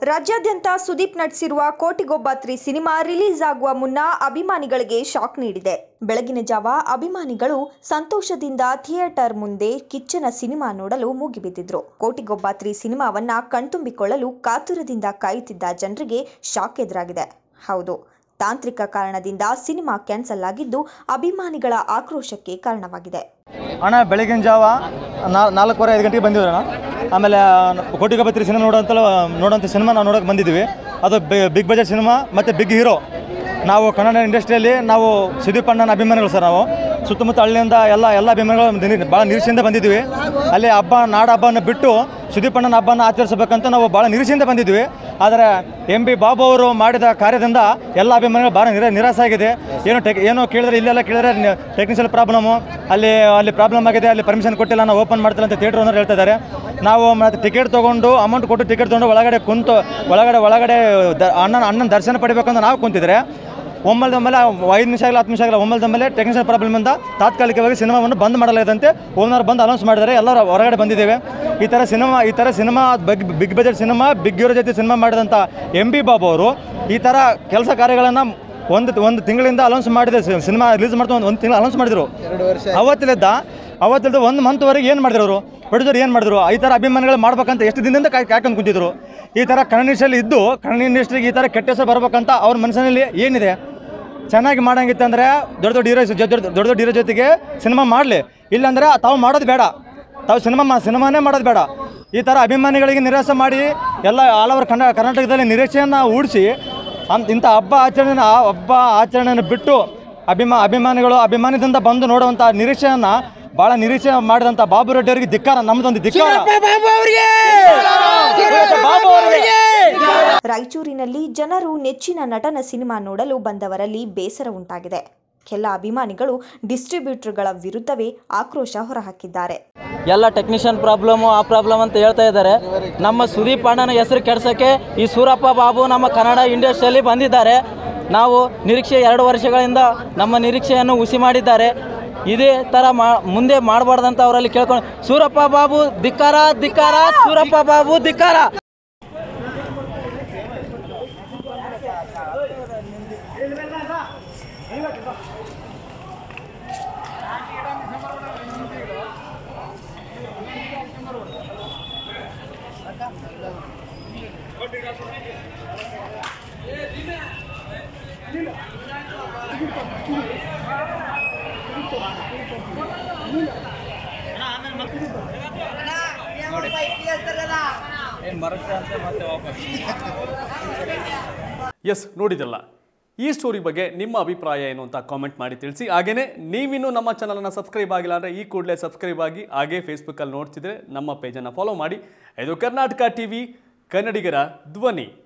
ರಾಜ್ಯಾದ್ಯಂತ ಸುದೀಪ್ ನಟಿಸಿರುವ Kotigobba three cinema release ಆಗುವ ಮುನ್ನ ಅಭಿಮಾನಿಗಳಿಗೆ ಶಾಕ್ ನೀಡಿದೆ ಬೆಳಗಿನ ಜಾವ ಅಭಿಮಾನಿಗಳು ಸಂತೋಷದಿಂದ ಥಿಯೇಟರ್ ಮುಂದೆ ಕಿಚ್ಚನ ಸಿನಿಮಾ ನೋಡಲು ಮುಗಿಬಿದ್ದಿದ್ರು ಕೋಟಿಗೊಬ್ಬ ತ್ರಿ ಸಿನಿಮಾವನ್ನ ಕಣ್ತುಂಬಿಕೊಳ್ಳಲು ಕಾತುರದಿಂದ ಕಾಯುತ್ತಿದ್ದ ಜನರಿಗೆ ಶಾಕ್ ಎದುರಾಗಿದೆ ಹೌದು ತಾಂತ್ರಿಕ ಕಾರಣದಿಂದ ಸಿನಿಮಾ ಕ್ಯಾನ್ಸಲ್ ಆಗಿದ್ದು ಅಭಿಮಾನಿಗಳ ಆಕ್ರೋಶಕ್ಕೆ ಕಾರಣವಾಗಿದೆ ಅಣ್ಣ ಬೆಳಗಿನ ಜಾವ ನಾ- ನಾಲ್ಕೂವರೆ ಐದು ಗಂಟೆಗೆ ಬಂದಿವಿ ಅಣ್ಣ ಆಮೇಲೆ ಕೋಟಿಗೆ ಬತ್ರಿ ಸಿನಿಮಾ ನೋಡೋಂತ ನೋಡೋಂಥ ಸಿನಿಮಾ ನಾವು ನೋಡೋಕೆ ಬಂದಿದ್ವಿ ಅದು ಬಿಗ್ ಬಜೆಟ್ ಸಿನಿಮಾ ಮತ್ತು ಬಿಗ್ ಹೀರೋ ನಾವು ಕನ್ನಡ ಇಂಡಸ್ಟ್ರಿಯಲ್ಲಿ ನಾವು ಸುದೀಪ್ ಅಣ್ಣನ ಅಭಿಮಾನಿಗಳು ಸರ್ ನಾವು ಸುತ್ತಮುತ್ತ ಹಳ್ಳಿಯಿಂದ ಎಲ್ಲ ಎಲ್ಲ ಅಭಿಮಾನಿಗಳು ಭಾಳ ನಿರೀಕ್ಷೆಯಿಂದ ಬಂದಿದ್ವಿ ಅಲ್ಲಿ ಹಬ್ಬ ನಾಡ ಹಬ್ಬನ ಬಿಟ್ಟು ಸುದೀಪ್ ಅಣ್ಣನ ಹಬ್ಬನ ಆಚರಿಸಬೇಕಂತ ನಾವು ಭಾಳ ನಿರೀಕ್ಷೆಯಿಂದ ಬಂದಿದ್ವಿ ಆದರೆ ಎಂ ಬಿ ಬಾಬು ಅವರು ಮಾಡಿದ ಕಾರ್ಯದಿಂದ ಎಲ್ಲ ಅಭಿಮಾನಿಗಳು ಭಾಳ ನಿರಾ ನಿರಾಸೆ ಆಗಿದೆ ಏನು ಟೆಕ್ ಏನೋ ಕೇಳಿದ್ರೆ ಇಲ್ಲೆಲ್ಲ ಕೇಳಿದ್ರೆ ಟೆಕ್ನಿಕಲ್ ಪ್ರಾಬ್ಲಮು ಅಲ್ಲಿ ಅಲ್ಲಿ ಪ್ರಾಬ್ಲಮ್ ಆಗಿದೆ ಅಲ್ಲಿ ಪರ್ಮಿಷನ್ ಕೊಟ್ಟಿಲ್ಲ ನಾವು ಓಪನ್ ಮಾಡ್ತಿಲ್ಲ ಅಂತ ಥಿಯೇಟರ್ ಓನರ್ ಹೇಳ್ತಾ ಇದ್ದಾರೆ ನಾವು ಮತ್ತೆ ಟಿಕೆಟ್ ತೊಗೊಂಡು ಅಮೌಂಟ್ ಕೊಟ್ಟು ಟಿಕೆಟ್ ತೊಗೊಂಡು ಒಳಗಡೆ ಕುಂತು ಒಳಗಡೆ ಒಳಗಡೆ ದ ಅಣ್ಣನ ಅಣ್ಣನ ದರ್ಶನ ಪಡಿಬೇಕಂತ ನಾವು ಕುಂತಿದ್ರೆ ಒಮ್ಮಲ್ದ ಮೇಲೆ ಐದು ನಿಮಿಷ ಆಗಲ್ಲ ಹತ್ತು ನಿಮಿಷ ಆಗಲ್ಲ ಒಮ್ಮಲ್ದ ಮೇಲೆ ಟೆಕ್ನಿಕಲ್ ಪ್ರಾಬ್ಲಮಿಂದ ತಾತ್ಕಾಲಿಕವಾಗಿ ಸಿನಿಮಾವನ್ನು ಬಂದ್ ಮಾಡಲಾಗದಂತೆ ಓನರ್ ಬಂದು ಅನೌನ್ಸ್ ಮಾಡಿದ್ದಾರೆ ಎಲ್ಲರೂ ಹೊರಗಡೆ ಬಂದಿದ್ದೇವೆ ಈ ಥರ ಸಿನಿಮಾ ಈ ಥರ cinema big big budget cinema big hero ಜೊತೆ ಸಿನಿಮಾ ಮಾಡಿದಂಥ ಎಂ ಬಿ ಬಾಬು ಅವರು ಈ ಥರ ಕೆಲಸ ಕಾರ್ಯಗಳನ್ನು ಒಂದು ಒಂದು ತಿಂಗಳಿಂದ ಅನೌನ್ಸ್ ಮಾಡಿದೆ ಸಿನಿಮಾ ರಿಲೀಸ್ ಮಾಡ್ತಾ ಒಂದು ಒಂದು ತಿಂಗಳು ಅನೌನ್ಸ್ ಮಾಡಿದರು ಅವತ್ತಿಲಿದ್ದ ಅವತ್ತಿಲ್ದ ಒಂದು ಮಂತ್ವರೆಗೆ ಏನು ಮಾಡಿದ್ರು ಅವರು ಪ್ರೊಡ್ಯೂಸರ್ ಏನು ಮಾಡಿದ್ರು ಈ ಥರ ಅಭಿಮಾನಿಗಳು ಮಾಡ್ಬೇಕಂತ ಎಷ್ಟು ದಿನದಿಂದ ಕಾಯ್ ಕಾಯ್ಕೊಂಡು ಕೂತಿದ್ರು ಈ ಥರ ಕನ್ನಡ ಇಂಡಸ್ಟ್ರಿಯಲ್ಲಿ ಇದ್ದು ಕನ್ನಡ ಇಂಡಸ್ಟ್ರಿಗೆ ಈ ಥರ ಕೆಟ್ಟ ಹೆಸರು ಬರ್ಬೇಕಂತ ಅವ್ರ ಮನಸ್ಸಿನಲ್ಲಿ ಏನಿದೆ ಚೆನ್ನಾಗಿ ಮಾಡಂಗಿತ್ತಂದ್ರೆ ದೊಡ್ಡ ದೊಡ್ಡ ಹೀರೋ ದೊಡ್ಡ ದೊಡ್ಡ ದೊಡ್ಡ ಹೀರೋ ಜೊತೆಗೆ ಸಿನಿಮಾ ಮಾಡಲಿ ಇಲ್ಲಾಂದ್ರೆ ತಾವು ಮಾಡೋದು ಬೇಡ ತಾವು ಸಿನಿಮಾ ಮಾ ಸಿನಿಮಾನೇ ಮಾಡೋದು ಬೇಡ ಈ ಥರ ಅಭಿಮಾನಿಗಳಿಗೆ ನಿರಾಸೆ ಮಾಡಿ ಎಲ್ಲ ಆಲ್ ಓವರ್ ಕನ್ನಡ ಕರ್ನಾಟಕದಲ್ಲಿ ನಿರೀಕ್ಷೆಯನ್ನು ಊಡಿಸಿ ಅಂತ ಇಂಥ ಹಬ್ಬ ಆಚರಣೆನ ಆ ಹಬ್ಬ ಆಚರಣೆಯನ್ನು ಬಿಟ್ಟು ಅಭಿಮಾ ಅಭಿಮಾನಿಗಳು ಅಭಿಮಾನದಿಂದ ಬಂದು ನೋಡುವಂಥ ನಿರೀಕ್ಷೆಯನ್ನು ಭಾಳ ನಿರೀಕ್ಷೆ ಮಾಡಿದಂಥ ಬಾಬು ರೆಡ್ಡಿ ಅವರಿಗೆ ಧಿಕ್ಕಾರ ನಮ್ಮದೊಂದು ಧಿಕ್ಕಾರ ಬಾಬು ಅವರಿಗೆ ರಾಯಚೂರಿನಲ್ಲಿ ಜನರು ನೆಚ್ಚಿನ ನಟನ ಸಿನಿಮಾ ನೋಡಲು ಬಂದವರಲ್ಲಿ ಬೇಸರ ಉಂಟಾಗಿದೆ ಕೆಲ ಅಭಿಮಾನಿಗಳು ಡಿಸ್ಟ್ರಿಬ್ಯೂಟರ್ಗಳ ವಿರುದ್ಧವೇ ಆಕ್ರೋಶ ಹೊರಹಾಕಿದ್ದಾರೆ ಎಲ್ಲ ಟೆಕ್ನಿಷಿಯನ್ ಪ್ರಾಬ್ಲಮು ಆ ಪ್ರಾಬ್ಲಮ್ ಅಂತ ಹೇಳ್ತಾ ಇದ್ದಾರೆ ನಮ್ಮ ಸುದೀಪ್ ಅಣ್ಣನ ಹೆಸರು ಕೆಡ್ಸೋಕ್ಕೆ ಈ ಸೂರಪ್ಪ ಬಾಬು ನಮ್ಮ ಕನ್ನಡ ಇಂಡಸ್ಟ್ರಿಯಲ್ಲಿ ಬಂದಿದ್ದಾರೆ ನಾವು ನಿರೀಕ್ಷೆ ಎರಡು ವರ್ಷಗಳಿಂದ ನಮ್ಮ ನಿರೀಕ್ಷೆಯನ್ನು ಹುಸಿ ಮಾಡಿದ್ದಾರೆ ಇದೇ ಥರ ಮಾ ಮುಂದೆ ಮಾಡಬಾರ್ದಂತ ಅವರಲ್ಲಿ ಕೇಳ್ಕೊಂಡು ಸೂರಪ್ಪ ಬಾಬು ಧಿಕ್ಕಾರ ಧಿಕ್ಕಾರ ಸೂರಪ್ಪ ಬಾಬು ಧಿಕ್ಕಾರ ಎಸ್ ನೋಡಿದಲ್ಲ ಈ ಸ್ಟೋರಿ ಬಗ್ಗೆ ನಿಮ್ಮ ಅಭಿಪ್ರಾಯ ಏನು ಅಂತ ಕಾಮೆಂಟ್ ಮಾಡಿ ತಿಳಿಸಿ ಹಾಗೆಯೇ ನೀವಿನ್ನೂ ನಮ್ಮ ಚಾನಲನ್ನು ಸಬ್ಸ್ಕ್ರೈಬ್ ಆಗಿಲ್ಲ ಅಂದರೆ ಈ ಕೂಡಲೇ ಸಬ್ಸ್ಕ್ರೈಬ್ ಆಗಿ ಹಾಗೇ ಫೇಸ್ಬುಕ್ಕಲ್ಲಿ ನೋಡ್ತಿದ್ರೆ ನಮ್ಮ ಪೇಜನ್ನು ಫಾಲೋ ಮಾಡಿ ಇದು ಕರ್ನಾಟಕ ಟಿ ವಿ ಕನ್ನಡಿಗರ ಧ್ವನಿ